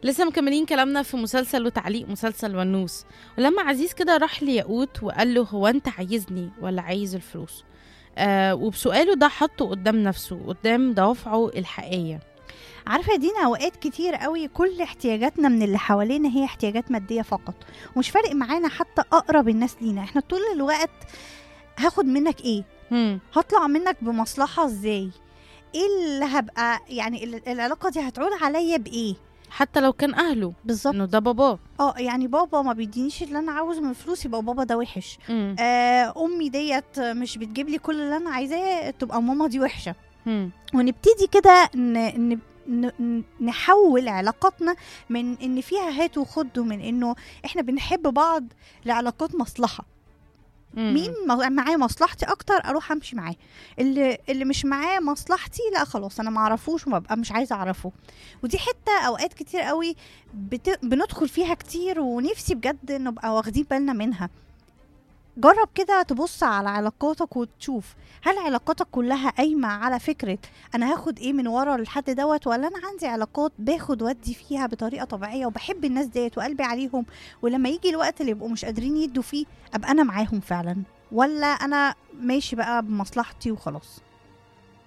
لسه مكملين كلامنا في مسلسل وتعليق مسلسل ونوس ولما عزيز كده راح لياقوت وقال له هو انت عايزني ولا عايز الفلوس آه وبسؤاله ده حطه قدام نفسه قدام دوافعه الحقيقية عارفه يا دينا اوقات كتير قوي كل احتياجاتنا من اللي حوالينا هي احتياجات ماديه فقط ومش فارق معانا حتى اقرب الناس لينا احنا طول الوقت هاخد منك ايه هم. هطلع منك بمصلحه ازاي ايه اللي هبقى يعني ال- العلاقه دي هتعود عليا بايه حتى لو كان أهله بالظبط إنه ده باباه اه يعني بابا ما بيدينيش اللي انا عاوزه من فلوس يبقى بابا ده وحش هم. آه امي ديت مش بتجيب لي كل اللي انا عايزاه تبقى ماما دي وحشه هم. ونبتدي كده ن... ن... ن- نحول علاقاتنا من ان فيها هات وخد ومن انه احنا بنحب بعض لعلاقات مصلحه هم. مين م- معاه مصلحتي اكتر اروح امشي معاه اللي اللي مش معاه مصلحتي لا خلاص انا ما اعرفوش وببقى مش عايزه اعرفه ودي حته اوقات كتير قوي بت... بندخل فيها كتير ونفسي بجد نبقى واخدين بالنا منها جرب كده تبص على علاقاتك وتشوف هل علاقاتك كلها قايمة على فكرة أنا هاخد إيه من ورا الحد دوت ولا أنا عندي علاقات باخد ودي فيها بطريقة طبيعية وبحب الناس ديت وقلبي عليهم ولما يجي الوقت اللي يبقوا مش قادرين يدوا فيه أبقى أنا معاهم فعلا ولا أنا ماشي بقى بمصلحتي وخلاص